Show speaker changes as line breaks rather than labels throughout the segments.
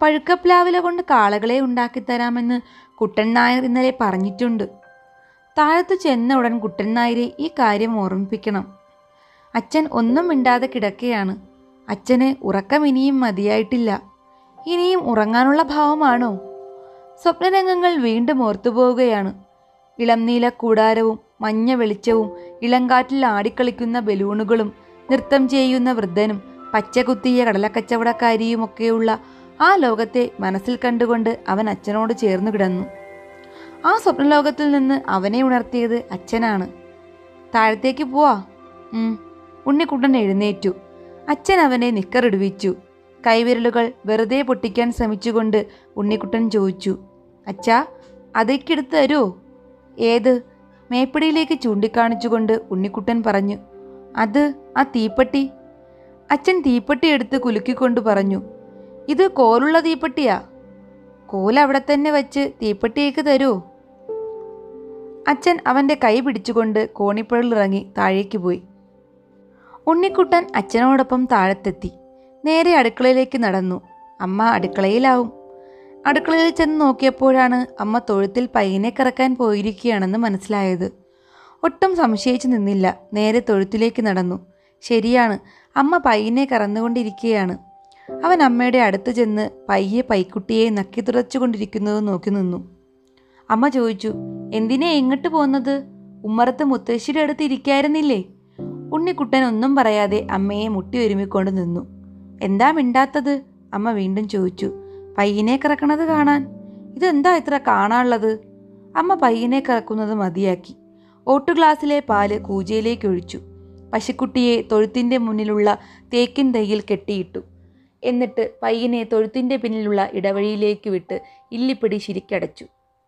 പഴുക്കപ്ലാവില കൊണ്ട് കാളകളെ ഉണ്ടാക്കിത്തരാമെന്ന് കുട്ടൻ നായർ ഇന്നലെ പറഞ്ഞിട്ടുണ്ട് താഴത്ത് ചെന്ന ഉടൻ കുട്ടൻ നായരെ ഈ കാര്യം ഓർമ്മിപ്പിക്കണം അച്ഛൻ ഒന്നും മിണ്ടാതെ കിടക്കുകയാണ് അച്ഛന് ഉറക്കം ഇനിയും മതിയായിട്ടില്ല ഇനിയും ഉറങ്ങാനുള്ള ഭാവമാണോ സ്വപ്നരംഗങ്ങൾ വീണ്ടും ഓർത്തുപോവുകയാണ് ഇളം നീല കൂടാരവും മഞ്ഞ വെളിച്ചവും ഇളങ്കാറ്റിൽ ആടിക്കളിക്കുന്ന ബലൂണുകളും നൃത്തം ചെയ്യുന്ന വൃദ്ധനും പച്ചകുത്തിയ കടലക്കച്ചവടക്കാരിയുമൊക്കെയുള്ള ആ ലോകത്തെ മനസ്സിൽ കണ്ടുകൊണ്ട് അവൻ അച്ഛനോട് ചേർന്നു കിടന്നു ആ സ്വപ്നലോകത്തിൽ നിന്ന് അവനെ ഉണർത്തിയത് അച്ഛനാണ് താഴത്തേക്ക് പോവാ ഉം. ഉണ്ണിക്കുട്ടൻ എഴുന്നേറ്റു അച്ഛൻ അവനെ നിക്കറിടുവിച്ചു കൈവിരലുകൾ വെറുതെ പൊട്ടിക്കാൻ ശ്രമിച്ചുകൊണ്ട് ഉണ്ണിക്കുട്ടൻ ചോദിച്ചു അച്ഛാ അതേക്കെടുത്ത് തരുമോ ഏത് മേപ്പിടിയിലേക്ക് ചൂണ്ടിക്കാണിച്ചുകൊണ്ട് ഉണ്ണിക്കുട്ടൻ പറഞ്ഞു അത് ആ തീപ്പെട്ടി അച്ഛൻ തീപ്പെട്ടി എടുത്ത് കുലുക്കിക്കൊണ്ട് പറഞ്ഞു ഇത് കോലുള്ള തീപ്പെട്ടിയാ കോൽ അവിടെ തന്നെ വച്ച് തീപ്പെട്ടിയേക്ക് തരുമോ അച്ഛൻ അവൻ്റെ കൈ പിടിച്ചുകൊണ്ട് കോണിപ്പുഴയിലിറങ്ങി താഴേക്ക് പോയി ഉണ്ണിക്കുട്ടൻ അച്ഛനോടൊപ്പം താഴത്തെത്തി നേരെ അടുക്കളയിലേക്ക് നടന്നു അമ്മ അടുക്കളയിലാവും അടുക്കളയിൽ ചെന്ന് നോക്കിയപ്പോഴാണ് അമ്മ തൊഴുത്തിൽ പയ്യനെ കറക്കാൻ പോയിരിക്കുകയാണെന്ന് മനസ്സിലായത് ഒട്ടും സംശയിച്ചു നിന്നില്ല നേരെ തൊഴുത്തിലേക്ക് നടന്നു ശരിയാണ് അമ്മ പയ്യനെ കറന്നുകൊണ്ടിരിക്കുകയാണ് അവൻ അമ്മയുടെ അടുത്ത് ചെന്ന് പയ്യെ പൈക്കുട്ടിയെ നക്കി തുറച്ചുകൊണ്ടിരിക്കുന്നത് നോക്കി നിന്നു അമ്മ ചോദിച്ചു എന്തിനാ ഇങ്ങോട്ട് പോകുന്നത് ഉമ്മറത്ത് മുത്തശ്ശിയുടെ അടുത്ത് ഇരിക്കായിരുന്നില്ലേ ഉണ്ണിക്കുട്ടൻ ഒന്നും പറയാതെ അമ്മയെ മുട്ടി ഒരുമിക്കൊണ്ട് നിന്നു എന്താ മിണ്ടാത്തത് അമ്മ വീണ്ടും ചോദിച്ചു പയ്യനെ കറക്കണത് കാണാൻ ഇതെന്താ ഇത്ര കാണാനുള്ളത് അമ്മ പയ്യനെ കറക്കുന്നത് മതിയാക്കി ഓട്ടു ഗ്ലാസ്സിലെ പാല് കൂജയിലേക്ക് ഒഴിച്ചു പശുക്കുട്ടിയെ തൊഴുത്തിൻ്റെ മുന്നിലുള്ള തേക്കിൻ തൈയിൽ കെട്ടിയിട്ടു എന്നിട്ട് പയ്യനെ തൊഴുത്തിൻ്റെ പിന്നിലുള്ള ഇടവഴിയിലേക്ക് വിട്ട് ഇല്ലിപ്പിടി ശരിക്കടച്ചു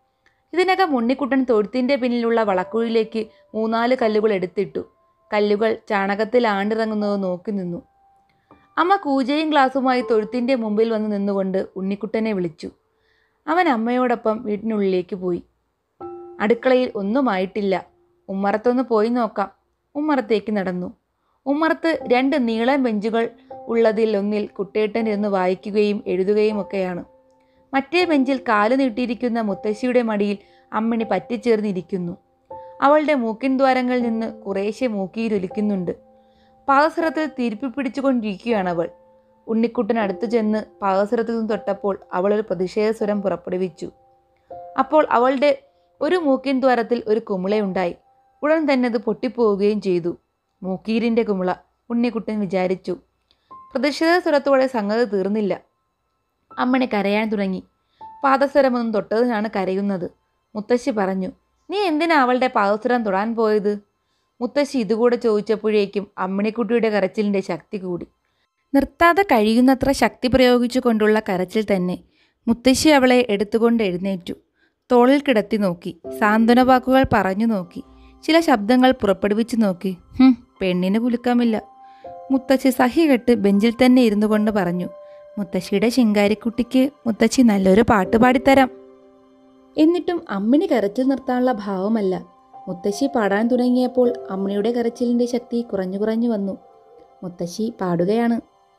ഇതിനകം ഉണ്ണിക്കുട്ടൻ തൊഴുത്തിൻ്റെ പിന്നിലുള്ള വളക്കുഴിയിലേക്ക് മൂന്നാല് കല്ലുകൾ എടുത്തിട്ടു കല്ലുകൾ ചാണകത്തിൽ ആണ്ടിറങ്ങുന്നത് നോക്കി നിന്നു അമ്മ കൂജയും ഗ്ലാസുമായി തൊഴുത്തിൻ്റെ മുമ്പിൽ വന്ന് നിന്നുകൊണ്ട് ഉണ്ണിക്കുട്ടനെ വിളിച്ചു അവൻ അമ്മയോടൊപ്പം വീട്ടിനുള്ളിലേക്ക് പോയി അടുക്കളയിൽ ഒന്നുമായിട്ടില്ല ഉമ്മറത്തൊന്ന് പോയി നോക്കാം ഉമ്മറത്തേക്ക് നടന്നു ഉമ്മറത്ത് രണ്ട് നീളം ബെഞ്ചുകൾ ഉള്ളതിൽ ഒന്നിൽ കുട്ടേട്ടൻ ഇരുന്ന് വായിക്കുകയും എഴുതുകയും ഒക്കെയാണ് മറ്റേ ബെഞ്ചിൽ കാല് നീട്ടിയിരിക്കുന്ന മുത്തശ്ശിയുടെ മടിയിൽ അമ്മിണി പറ്റിച്ചേർന്നിരിക്കുന്നു അവളുടെ മൂക്കിൻ ദ്വാരങ്ങളിൽ നിന്ന് കുറേശ്ശെ മൂക്കിയിലൊലിക്കുന്നുണ്ട് പാദസരത്തിൽ തിരുപ്പി പിടിച്ചുകൊണ്ടിരിക്കുകയാണ് അവൾ ഉണ്ണിക്കുട്ടൻ അടുത്തു ചെന്ന് പാദസരത്തിൽ നിന്ന് തൊട്ടപ്പോൾ അവൾ ഒരു പ്രതിഷേധ സ്വരം പുറപ്പെടുവിച്ചു അപ്പോൾ അവളുടെ ഒരു മൂക്കിൻ ദ്വാരത്തിൽ ഒരു കുമിളയുണ്ടായി ഉടൻ തന്നെ അത് പൊട്ടിപ്പോവുകയും ചെയ്തു മൂക്കീരിൻ്റെ കുമിള ഉണ്ണിക്കുട്ടൻ വിചാരിച്ചു പ്രതിഷേധ സ്വരത്തോടെ സംഗതി തീർന്നില്ല അമ്മണി കരയാൻ തുടങ്ങി പാദസരമൊന്നും തൊട്ടതിനാണ് കരയുന്നത് മുത്തശ്ശി പറഞ്ഞു നീ എന്തിനാ അവളുടെ പാദസരം തൊടാൻ പോയത് മുത്തശ്ശി ഇതുകൂടെ ചോദിച്ചപ്പോഴേക്കും അമ്മിണിക്കുട്ടിയുടെ കരച്ചിലിൻ്റെ ശക്തി കൂടി നിർത്താതെ കഴിയുന്നത്ര ശക്തി പ്രയോഗിച്ചു കൊണ്ടുള്ള കരച്ചിൽ തന്നെ മുത്തശ്ശി അവളെ എടുത്തുകൊണ്ട് എഴുന്നേറ്റു തോളിൽ കിടത്തി നോക്കി സാന്ത്വന വാക്കുകൾ പറഞ്ഞു നോക്കി ചില ശബ്ദങ്ങൾ പുറപ്പെടുവിച്ചു നോക്കി ഹും പെണ്ണിന് കുലുക്കമില്ല മുത്തശ്ശി സഹി കെട്ട് ബെഞ്ചിൽ തന്നെ ഇരുന്നു കൊണ്ട് പറഞ്ഞു മുത്തശ്ശിയുടെ ശിങ്കാരിക്കുട്ടിക്ക് മുത്തശ്ശി നല്ലൊരു പാട്ട് പാടിത്തരാം എന്നിട്ടും അമ്മിണി കരച്ചിൽ നിർത്താനുള്ള ഭാവമല്ല മുത്തശ്ശി പാടാൻ തുടങ്ങിയപ്പോൾ അമ്മിണിയുടെ കരച്ചിലിൻ്റെ ശക്തി കുറഞ്ഞു കുറഞ്ഞു വന്നു മുത്തശ്ശി പാടുകയാണ്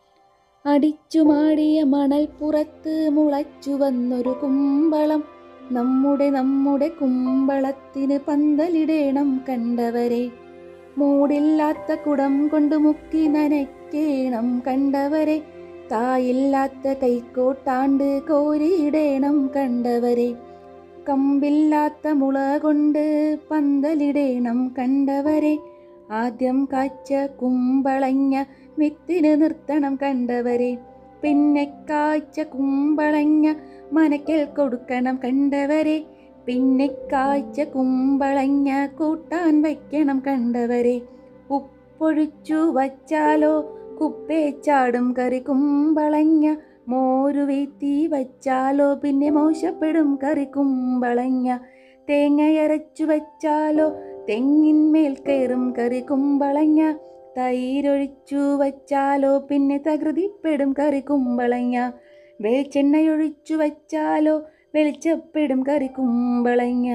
അടിച്ചുമാടിയ മണൽപ്പുറത്ത് മുളച്ചു വന്നൊരു കുമ്പളം നമ്മുടെ നമ്മുടെ കുമ്പളത്തിന് പന്തലിടേണം കണ്ടവരെ മൂടില്ലാത്ത കുടം കൊണ്ട് മുക്കി നനയ്ക്കേണം കണ്ടവരെ തായില്ലാത്ത കൈക്കോട്ടാണ്ട് കോരിയിടേണം കണ്ടവരെ കമ്പില്ലാത്ത മുള കൊണ്ട് പന്തലിടേണം കണ്ടവരെ ആദ്യം കാച്ച കുമ്പളങ്ങ വിത്തിന് നിർത്തണം കണ്ടവരെ പിന്നെ കായ്ച്ച കുമ്പളങ്ങ മനക്കൽ കൊടുക്കണം കണ്ടവരെ പിന്നെ കായ്ച്ച കുമ്പളങ്ങ കൂട്ടാൻ വയ്ക്കണം കണ്ടവരെ ഉപ്പൊഴിച്ചു വച്ചാലോ കുപ്പേ ചാടും കറി കുമ്പളങ്ങ മോരു വീത്തി വച്ചാലോ പിന്നെ മോശപ്പെടും കറി കുമ്പളങ്ങ തേങ്ങയരച്ചു വച്ചാലോ തെങ്ങിന്മേൽ കയറും കറി കുമ്പളങ്ങ തൈരൊഴിച്ചു വച്ചാലോ പിന്നെ തകൃതിപ്പെടും കറി കുമ്പളങ്ങ വെളിച്ചെണ്ണയൊഴിച്ചു വച്ചാലോ വെളിച്ചപ്പെടും കറി കുമ്പളങ്ങ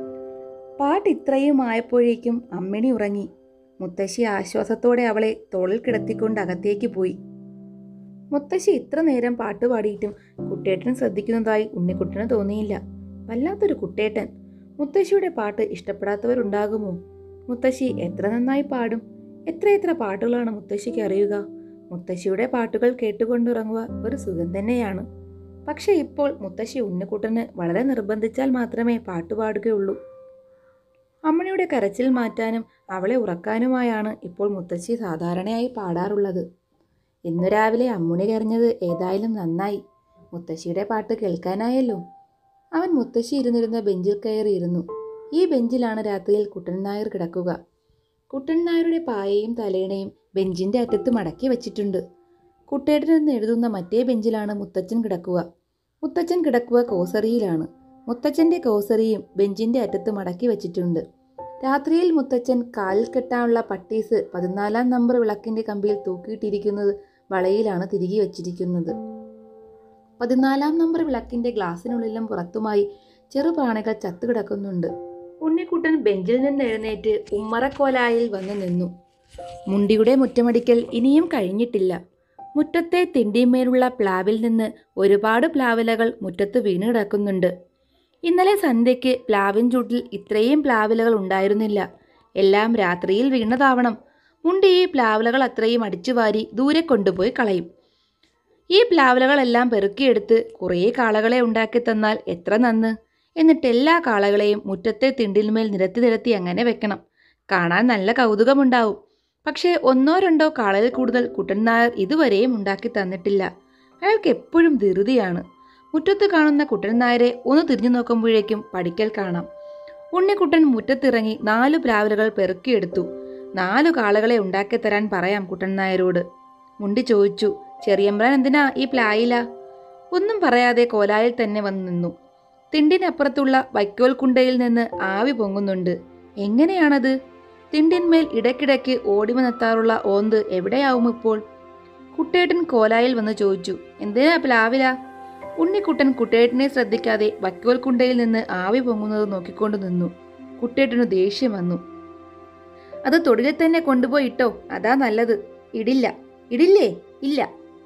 പാട്ട് ഇത്രയും ആയപ്പോഴേക്കും അമ്മിണി ഉറങ്ങി മുത്തശ്ശി ആശ്വാസത്തോടെ അവളെ തോളിൽ കിടത്തിക്കൊണ്ട് അകത്തേക്ക് പോയി മുത്തശ്ശി ഇത്ര നേരം പാട്ട് പാടിയിട്ടും കുട്ടേട്ടൻ ശ്രദ്ധിക്കുന്നതായി ഉണ്ണിക്കുട്ടന് തോന്നിയില്ല വല്ലാത്തൊരു കുട്ടേട്ടൻ മുത്തശ്ശിയുടെ പാട്ട് ഇഷ്ടപ്പെടാത്തവരുണ്ടാകുമോ മുത്തശ്ശി എത്ര നന്നായി പാടും എത്രയെത്ര പാട്ടുകളാണ് മുത്തശ്ശിക്ക് അറിയുക മുത്തശ്ശിയുടെ പാട്ടുകൾ കേട്ടുകൊണ്ടുറങ്ങുക ഒരു സുഖം തന്നെയാണ് പക്ഷെ ഇപ്പോൾ മുത്തശ്ശി ഉണ്ണിക്കുട്ടന് വളരെ നിർബന്ധിച്ചാൽ മാത്രമേ പാട്ട് പാടുകയുള്ളൂ അമ്മണിയുടെ കരച്ചിൽ മാറ്റാനും അവളെ ഉറക്കാനുമായാണ് ഇപ്പോൾ മുത്തശ്ശി സാധാരണയായി പാടാറുള്ളത് ഇന്നു രാവിലെ അമ്മുണി കരഞ്ഞത് ഏതായാലും നന്നായി മുത്തശ്ശിയുടെ പാട്ട് കേൾക്കാനായല്ലോ അവൻ മുത്തശ്ശി ഇരുന്നിരുന്ന ബെഞ്ചിൽ കയറിയിരുന്നു ഈ ബെഞ്ചിലാണ് രാത്രിയിൽ കുട്ടൻ നായർ കിടക്കുക കുട്ടൻ നായരുടെ പായയും തലേണയും ബെഞ്ചിന്റെ അറ്റത്ത് മടക്കി വച്ചിട്ടുണ്ട് കുട്ടേട്ടൻ നിന്ന് എഴുതുന്ന മറ്റേ ബെഞ്ചിലാണ് മുത്തച്ഛൻ കിടക്കുക മുത്തച്ഛൻ കിടക്കുക കോസറിയിലാണ് മുത്തച്ഛന്റെ കോസറിയും ബെഞ്ചിന്റെ അറ്റത്ത് മടക്കി വച്ചിട്ടുണ്ട് രാത്രിയിൽ മുത്തച്ഛൻ കാലിൽ കെട്ടാനുള്ള പട്ടീസ് പതിനാലാം നമ്പർ വിളക്കിന്റെ കമ്പിയിൽ തൂക്കിയിട്ടിരിക്കുന്നത് വളയിലാണ് തിരികെ വച്ചിരിക്കുന്നത് പതിനാലാം നമ്പർ വിളക്കിന്റെ ഗ്ലാസിനുള്ളിലും പുറത്തുമായി ചെറുപ്രാണികൾ ചത്തുകിടക്കുന്നുണ്ട് ഉണ്ണിക്കുട്ടൻ ബെഞ്ചിൽ നിന്ന് എഴുന്നേറ്റ് ഉമ്മറക്കോലായിൽ വന്നു നിന്നു മുണ്ടിയുടെ മുറ്റമടിക്കൽ ഇനിയും കഴിഞ്ഞിട്ടില്ല മുറ്റത്തെ തിണ്ടിമേലുള്ള പ്ലാവിൽ നിന്ന് ഒരുപാട് പ്ലാവിലകൾ മുറ്റത്ത് വീണ് കിടക്കുന്നുണ്ട് ഇന്നലെ സന്ധ്യയ്ക്ക് പ്ലാവിൻ ചൂട്ടിൽ ഇത്രയും പ്ലാവിലകൾ ഉണ്ടായിരുന്നില്ല എല്ലാം രാത്രിയിൽ വീണതാവണം മുണ്ടി ഈ പ്ലാവിലകൾ അത്രയും അടിച്ചുവാരി ദൂരെ കൊണ്ടുപോയി കളയും ഈ പ്ലാവിലകളെല്ലാം പെറുക്കിയെടുത്ത് കുറേ കാളകളെ ഉണ്ടാക്കി തന്നാൽ എത്ര നന്ന് എന്നിട്ട് എല്ലാ കാളകളെയും മുറ്റത്തെ തിണ്ടിൽമേൽ നിരത്തി നിരത്തി അങ്ങനെ വെക്കണം കാണാൻ നല്ല കൗതുകമുണ്ടാവും പക്ഷേ ഒന്നോ രണ്ടോ കാളയിൽ കൂടുതൽ കുട്ടൻ നായർ ഇതുവരെയും ഉണ്ടാക്കി തന്നിട്ടില്ല അയാൾക്ക് എപ്പോഴും ധൃതിയാണ് മുറ്റത്ത് കാണുന്ന കുട്ടൻ നായരെ ഒന്ന് തിരിഞ്ഞു നോക്കുമ്പോഴേക്കും പഠിക്കൽ കാണാം ഉണ്ണിക്കുട്ടൻ മുറ്റത്തിറങ്ങി നാലു പ്ലാവിലകൾ പെറുക്കിയെടുത്തു നാലു കാളകളെ ഉണ്ടാക്കി തരാൻ പറയാം കുട്ടൻ നായരോട് മുണ്ടി ചോദിച്ചു ചെറിയമ്പ്രാൻ എന്തിനാ ഈ പ്ലായില ഒന്നും പറയാതെ കോലായിൽ തന്നെ വന്നു നിന്നു തിണ്ടിനപ്പുറത്തുള്ള വൈക്കോൽ കുണ്ടയിൽ നിന്ന് ആവി പൊങ്ങുന്നുണ്ട് എങ്ങനെയാണത് തിണ്ടിന്മേൽ ഇടയ്ക്കിടയ്ക്ക് ഓടിവന്നെത്താറുള്ള ഓന്ത് എവിടെയാവും ഇപ്പോൾ കുട്ടേട്ടൻ കോലായിൽ വന്ന് ചോദിച്ചു എന്തിനാ പ്ലാവില ഉണ്ണിക്കുട്ടൻ കുട്ടേട്ടനെ ശ്രദ്ധിക്കാതെ വൈക്കോൽ കുണ്ടയിൽ നിന്ന് ആവി പൊങ്ങുന്നത് നോക്കിക്കൊണ്ട് നിന്നു കുട്ടേട്ടന് ദേഷ്യം വന്നു അത് തൊടിലിൽ തന്നെ കൊണ്ടുപോയി ഇട്ടോ അതാ നല്ലത് ഇടില്ല ഇടില്ലേ ഇല്ല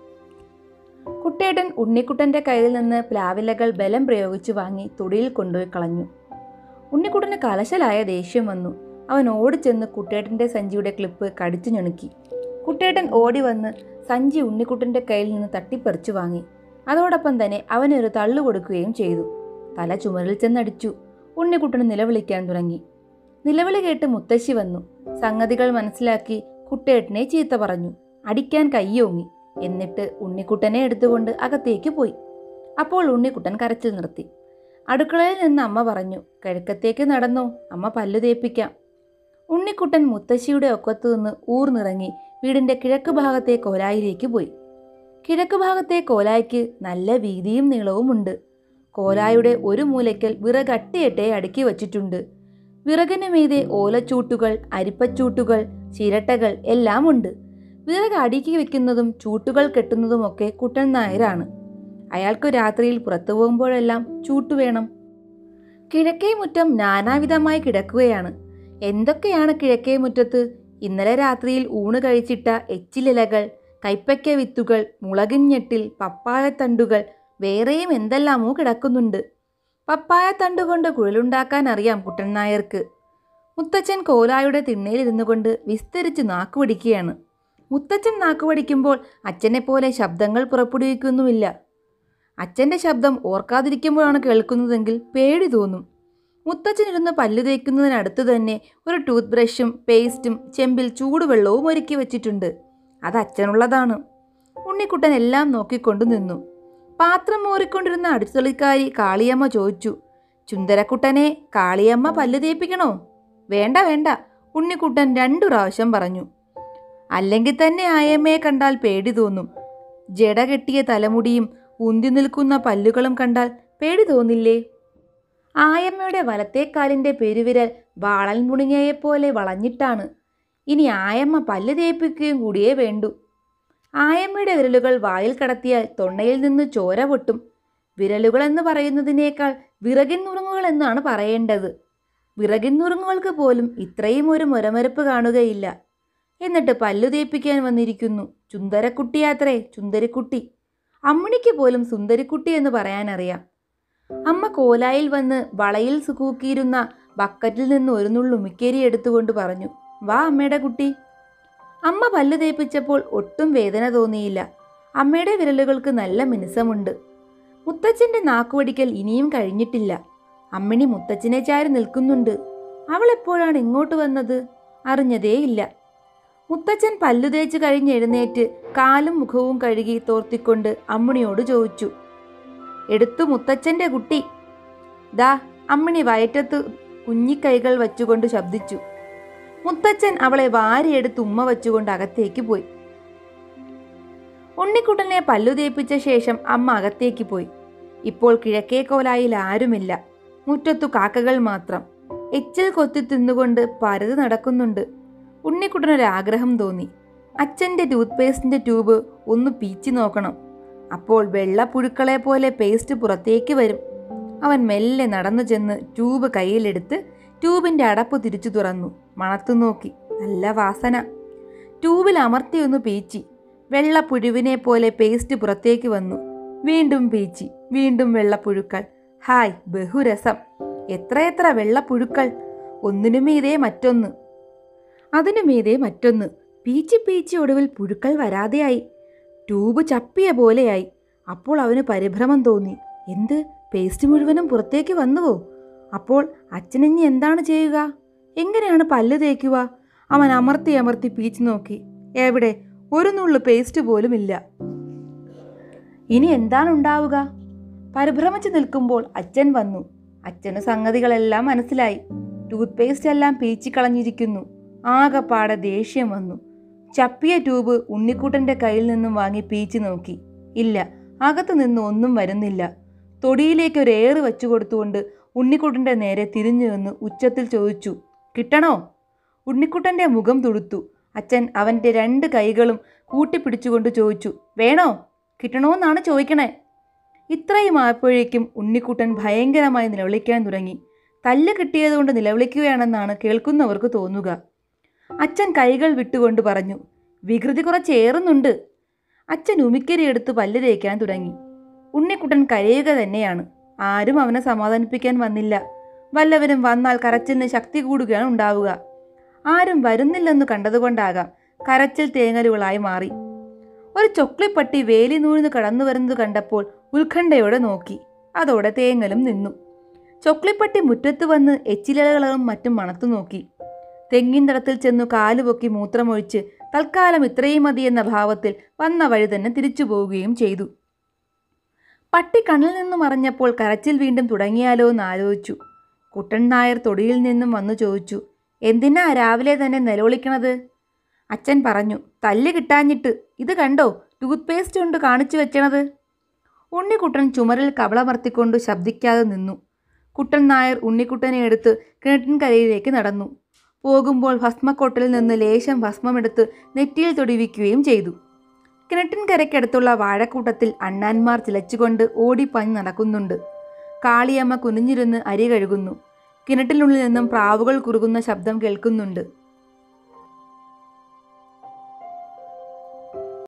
കുട്ടേട്ടൻ ഉണ്ണിക്കുട്ടന്റെ കയ്യിൽ നിന്ന് പ്ലാവിലകൾ ബലം പ്രയോഗിച്ചു വാങ്ങി തൊടിയിൽ കൊണ്ടുപോയി കളഞ്ഞു ഉണ്ണിക്കുട്ടന് കലശലായ ദേഷ്യം വന്നു അവൻ ഓടിച്ചെന്ന് കുട്ടേട്ടന്റെ സഞ്ചിയുടെ ക്ലിപ്പ് കടിച്ചു ഞുണുക്കി കുട്ടേട്ടൻ ഓടി വന്ന് സഞ്ചി ഉണ്ണിക്കുട്ടന്റെ കയ്യിൽ നിന്ന് തട്ടിപ്പറിച്ചു വാങ്ങി അതോടൊപ്പം തന്നെ അവനൊരു തള്ളു കൊടുക്കുകയും ചെയ്തു തല ചുമരിൽ ചെന്നടിച്ചു ഉണ്ണിക്കുട്ടൻ നിലവിളിക്കാൻ തുടങ്ങി നിലവിളി കേട്ട് മുത്തശ്ശി വന്നു സംഗതികൾ മനസ്സിലാക്കി കുട്ടേട്ടനെ ചീത്ത പറഞ്ഞു അടിക്കാൻ കയ്യോങ്ങി എന്നിട്ട് ഉണ്ണിക്കുട്ടനെ എടുത്തുകൊണ്ട് അകത്തേക്ക് പോയി അപ്പോൾ ഉണ്ണിക്കുട്ടൻ കരച്ചിൽ നിർത്തി അടുക്കളയിൽ നിന്ന് അമ്മ പറഞ്ഞു കിഴക്കത്തേക്ക് നടന്നോ അമ്മ പല്ലു തേപ്പിക്കാം ഉണ്ണിക്കുട്ടൻ മുത്തശ്ശിയുടെ ഒക്കത്തു നിന്ന് ഊർന്നിറങ്ങി വീടിന്റെ കിഴക്ക് ഭാഗത്തെ കോലായിലേക്ക് പോയി കിഴക്ക് ഭാഗത്തെ കോലായ്ക്ക് നല്ല വീതിയും നീളവും ഉണ്ട് കോലായുടെ ഒരു മൂലയ്ക്കൽ വിറകട്ടിയട്ടെ അടുക്കി വച്ചിട്ടുണ്ട് വിറകിന് മീതെ ഓലച്ചൂട്ടുകൾ അരിപ്പച്ചൂട്ടുകൾ ചിരട്ടകൾ എല്ലാം ഉണ്ട് വിറക് അടുക്കി വെക്കുന്നതും ചൂട്ടുകൾ കെട്ടുന്നതുമൊക്കെ കുട്ടൻ നായരാണ് അയാൾക്ക് രാത്രിയിൽ പുറത്തു പോകുമ്പോഴെല്ലാം ചൂട്ടു വേണം കിഴക്കേ മുറ്റം നാനാവിധമായി കിടക്കുകയാണ് എന്തൊക്കെയാണ് കിഴക്കേ മുറ്റത്ത് ഇന്നലെ രാത്രിയിൽ ഊണ് കഴിച്ചിട്ട എച്ചിലിലകൾ കൈപ്പയ്ക്ക വിത്തുകൾ മുളകിഞ്ഞെട്ടിൽ പപ്പായത്തണ്ടുകൾ വേറെയും എന്തെല്ലാമോ കിടക്കുന്നുണ്ട് പപ്പായത്തണ്ടുകൊണ്ട് കുഴലുണ്ടാക്കാൻ അറിയാം കുട്ടൻ നായർക്ക് മുത്തച്ഛൻ കോലായുടെ തിണ്ണയിലിരുന്നു കൊണ്ട് വിസ്തരിച്ച് നാക്കുപിടിക്കുകയാണ് മുത്തച്ഛൻ നാക്കുപടിക്കുമ്പോൾ അച്ഛനെപ്പോലെ ശബ്ദങ്ങൾ പുറപ്പെടുവിക്കുന്നുമില്ല അച്ഛൻ്റെ ശബ്ദം ഓർക്കാതിരിക്കുമ്പോഴാണ് കേൾക്കുന്നതെങ്കിൽ പേടി തോന്നും മുത്തച്ഛൻ ഇരുന്ന് പല്ല് തേക്കുന്നതിനടുത്ത് തന്നെ ഒരു ടൂത്ത് ബ്രഷും പേസ്റ്റും ചെമ്പിൽ ചൂടുവെള്ളവും ഒരുക്കി വെച്ചിട്ടുണ്ട് അത് അച്ഛനുള്ളതാണ് ഉണ്ണിക്കുട്ടൻ എല്ലാം നോക്കിക്കൊണ്ടു നിന്നു പാത്രം മോറിക്കൊണ്ടിരുന്ന അടുത്തളിക്കാരി കാളിയമ്മ ചോദിച്ചു ചുന്ദരക്കുട്ടനെ കാളിയമ്മ പല്ല് തേപ്പിക്കണോ വേണ്ട വേണ്ട ഉണ്ണിക്കുട്ടൻ രണ്ടു പ്രാവശ്യം പറഞ്ഞു അല്ലെങ്കിൽ തന്നെ ആയമ്മയെ കണ്ടാൽ പേടി തോന്നും ജട കെട്ടിയ തലമുടിയും ഉന്തി നിൽക്കുന്ന പല്ലുകളും കണ്ടാൽ പേടി തോന്നില്ലേ ആയമ്മയുടെ വലത്തേക്കാലിൻ്റെ പെരുവിരൽ വാളൻ മുണിങ്ങയെപ്പോലെ വളഞ്ഞിട്ടാണ് ഇനി ആയമ്മ പല്ല് തേപ്പിക്കുകയും കൂടിയേ വേണ്ടൂ ആയമ്മയുടെ വിരലുകൾ വായിൽ കടത്തിയാൽ തൊണ്ടയിൽ നിന്ന് ചോര പൊട്ടും വിരലുകൾ എന്ന് പറയുന്നതിനേക്കാൾ വിറകിൻ നുറുങ്ങുകൾ എന്നാണ് പറയേണ്ടത് വിറകിൻ നുറുങ്ങുകൾക്ക് പോലും ഇത്രയും ഒരു മുരമരപ്പ് കാണുകയില്ല എന്നിട്ട് പല്ലു തേപ്പിക്കാൻ വന്നിരിക്കുന്നു ചുന്ദരക്കുട്ടിയാത്രേ ചുന്ദരിക്കുട്ടി അമ്മിണിക്ക് പോലും സുന്ദരിക്കുട്ടി എന്ന് പറയാനറിയാം അമ്മ കോലായിൽ വന്ന് വളയിൽ സുകൂക്കിയിരുന്ന ബക്കറ്റിൽ നിന്ന് ഒരു നുള്ളു ഉമിക്കേരി എടുത്തുകൊണ്ട് പറഞ്ഞു വാ അമ്മയുടെ കുട്ടി അമ്മ പല്ല് തേപ്പിച്ചപ്പോൾ ഒട്ടും വേദന തോന്നിയില്ല അമ്മയുടെ വിരലുകൾക്ക് നല്ല മിനുസമുണ്ട് മുത്തച്ഛൻ്റെ നാക്കുവടിക്കൽ ഇനിയും കഴിഞ്ഞിട്ടില്ല അമ്മിണി മുത്തച്ഛനെ ചാരി നിൽക്കുന്നുണ്ട് അവൾ എപ്പോഴാണ് ഇങ്ങോട്ട് വന്നത് അറിഞ്ഞതേയില്ല മുത്തച്ഛൻ പല്ലു തേച്ച് കഴിഞ്ഞെഴുന്നേറ്റ് കാലും മുഖവും കഴുകി തോർത്തിക്കൊണ്ട് അമ്മിണിയോട് ചോദിച്ചു എടുത്തു മുത്തച്ഛൻ്റെ കുട്ടി ദാ അമ്മിണി വയറ്റത്ത് കുഞ്ഞിക്കൈകൾ വച്ചുകൊണ്ട് ശബ്ദിച്ചു മുത്തച്ഛൻ അവളെ വാരിയെടുത്ത് ഉമ്മ വച്ചുകൊണ്ട് അകത്തേക്ക് പോയി ഉണ്ണിക്കുട്ടനെ പല്ലു തേപ്പിച്ച ശേഷം അമ്മ അകത്തേക്ക് പോയി ഇപ്പോൾ കിഴക്കേ കോലായിൽ ആരുമില്ല മുറ്റത്തു കാക്കകൾ മാത്രം എച്ചിൽ കൊത്തി തിന്നുകൊണ്ട് പരത് നടക്കുന്നുണ്ട് ഉണ്ണിക്കുട്ടനൊരാഗ്രഹം തോന്നി അച്ഛൻ്റെ ടൂത്ത് പേസ്റ്റിൻ്റെ ട്യൂബ് ഒന്ന് പീച്ചി നോക്കണം അപ്പോൾ വെള്ളപ്പുഴുക്കളെ പോലെ പേസ്റ്റ് പുറത്തേക്ക് വരും അവൻ മെല്ലെ നടന്നു ചെന്ന് ട്യൂബ് കയ്യിലെടുത്ത് ട്യൂബിൻ്റെ അടപ്പ് തിരിച്ചു തുറന്നു മണത്തു നോക്കി നല്ല വാസന ട്യൂബിൽ അമർത്തിയൊന്ന് പീച്ചി വെള്ളപ്പുഴുവിനെ പോലെ പേസ്റ്റ് പുറത്തേക്ക് വന്നു വീണ്ടും പീച്ചി വീണ്ടും വെള്ളപ്പുഴുക്കൾ ഹായ് ബഹുരസം എത്രയെത്ര വെള്ളപ്പുഴുക്കൾ ഒന്നിനു മീതെ മറ്റൊന്ന് അതിനു മീതെ മറ്റൊന്ന് പീച്ചി പീച്ചി ഒടുവിൽ പുഴുക്കൾ വരാതെയായി ട്യൂബ് ചപ്പിയ പോലെയായി അപ്പോൾ അവന് പരിഭ്രമം തോന്നി എന്ത് പേസ്റ്റ് മുഴുവനും പുറത്തേക്ക് വന്നുവോ അപ്പോൾ അച്ഛനിഞ്ഞി എന്താണ് ചെയ്യുക എങ്ങനെയാണ് പല്ല് തേക്കുക അവൻ അമർത്തി അമർത്തി പീച്ച് നോക്കി എവിടെ ഒരു നുള്ളു പേസ്റ്റ് പോലും ഇല്ല ഇനി എന്താണ് ഉണ്ടാവുക പരിഭ്രമിച്ചു നിൽക്കുമ്പോൾ അച്ഛൻ വന്നു അച്ഛന് സംഗതികളെല്ലാം മനസ്സിലായി ടൂത്ത് പേസ്റ്റ് എല്ലാം പീച്ചിക്കളഞ്ഞിരിക്കുന്നു ആകെപ്പാടെ ദേഷ്യം വന്നു ചപ്പിയ ട്യൂബ് ഉണ്ണിക്കുട്ടന്റെ കയ്യിൽ നിന്നും വാങ്ങി പീച്ചു നോക്കി ഇല്ല അകത്തു നിന്ന് ഒന്നും വരുന്നില്ല തൊടിയിലേക്ക് ഒരു ഏറ് വെച്ചു കൊടുത്തുകൊണ്ട് ഉണ്ണിക്കുട്ടന്റെ നേരെ തിരിഞ്ഞു നിന്ന് ഉച്ചത്തിൽ ചോദിച്ചു കിട്ടണോ ഉണ്ണിക്കുട്ടന്റെ മുഖം തുടുത്തു അച്ഛൻ അവൻ്റെ രണ്ട് കൈകളും കൂട്ടിപ്പിടിച്ചുകൊണ്ട് ചോദിച്ചു വേണോ കിട്ടണോന്നാണ് ചോദിക്കണേ ഇത്രയും ആയപ്പോഴേക്കും ഉണ്ണിക്കുട്ടൻ ഭയങ്കരമായി നിലവിളിക്കാൻ തുടങ്ങി തല്ല് കിട്ടിയതുകൊണ്ട് നിലവിളിക്കുകയാണെന്നാണ് കേൾക്കുന്നവർക്ക് തോന്നുക അച്ഛൻ കൈകൾ വിട്ടുകൊണ്ട് പറഞ്ഞു വികൃതി കുറച്ചേറുന്നുണ്ട് അച്ഛൻ ഉമിക്കരി എടുത്ത് പല്ല് തേക്കാൻ തുടങ്ങി ഉണ്ണിക്കുട്ടൻ കരയുക തന്നെയാണ് ആരും അവനെ സമാധാനിപ്പിക്കാൻ വന്നില്ല വല്ലവരും വന്നാൽ കരച്ചിലിന് ശക്തി കൂടുകയാണ് ഉണ്ടാവുക ആരും വരുന്നില്ലെന്ന് കണ്ടതുകൊണ്ടാകാം കരച്ചിൽ തേങ്ങലുകളായി മാറി ഒരു ചൊക്ലിപ്പട്ടി വേലി നൂഴ്ന്ന് കടന്നു വരുന്നത് കണ്ടപ്പോൾ ഉത്കണ്ഠയോടെ നോക്കി അതോടെ തേങ്ങലും നിന്നു ചൊക്ലിപ്പട്ടി മുറ്റത്ത് വന്ന് എച്ചിലകളും മറ്റും മണത്തു നോക്കി തെങ്ങിൻ തടത്തിൽ ചെന്നു കാലുപൊക്കി മൂത്രമൊഴിച്ച് തൽക്കാലം ഇത്രയും മതി എന്ന ഭാവത്തിൽ വന്ന വഴി തന്നെ തിരിച്ചു പോവുകയും ചെയ്തു പട്ടി കണ്ണിൽ നിന്നും മറഞ്ഞപ്പോൾ കരച്ചിൽ വീണ്ടും തുടങ്ങിയാലോ എന്ന് ആലോചിച്ചു കുട്ടൻ നായർ തൊടിയിൽ നിന്നും വന്നു ചോദിച്ചു എന്തിനാ രാവിലെ തന്നെ നിലവിളിക്കണത് അച്ഛൻ പറഞ്ഞു തല്ല് കിട്ടാഞ്ഞിട്ട് ഇത് കണ്ടോ ടൂത്ത് പേസ്റ്റ് കൊണ്ട് കാണിച്ചു വെച്ചണത് ഉണ്ണിക്കുട്ടൻ ചുമരിൽ കവളമർത്തിക്കൊണ്ട് ശബ്ദിക്കാതെ നിന്നു കുട്ടൻ നായർ ഉണ്ണിക്കുട്ടനെ എടുത്ത് കിണറ്റിൻകരയിലേക്ക് നടന്നു പോകുമ്പോൾ ഭസ്മക്കൊട്ടലിൽ നിന്ന് ലേശം ഭസ്മമെടുത്ത് നെറ്റിയിൽ തൊടിവിക്കുകയും ചെയ്തു കിണറ്റിൻകരയ്ക്കടുത്തുള്ള വാഴക്കൂട്ടത്തിൽ അണ്ണാന്മാർ ചിലച്ചുകൊണ്ട് ഓടിപ്പാഞ്ഞ് നടക്കുന്നുണ്ട് കാളിയമ്മ കുനിഞ്ഞിരുന്ന് അരി കഴുകുന്നു കിണറ്റിനുള്ളിൽ നിന്നും പ്രാവുകൾ കുറുകുന്ന ശബ്ദം കേൾക്കുന്നുണ്ട്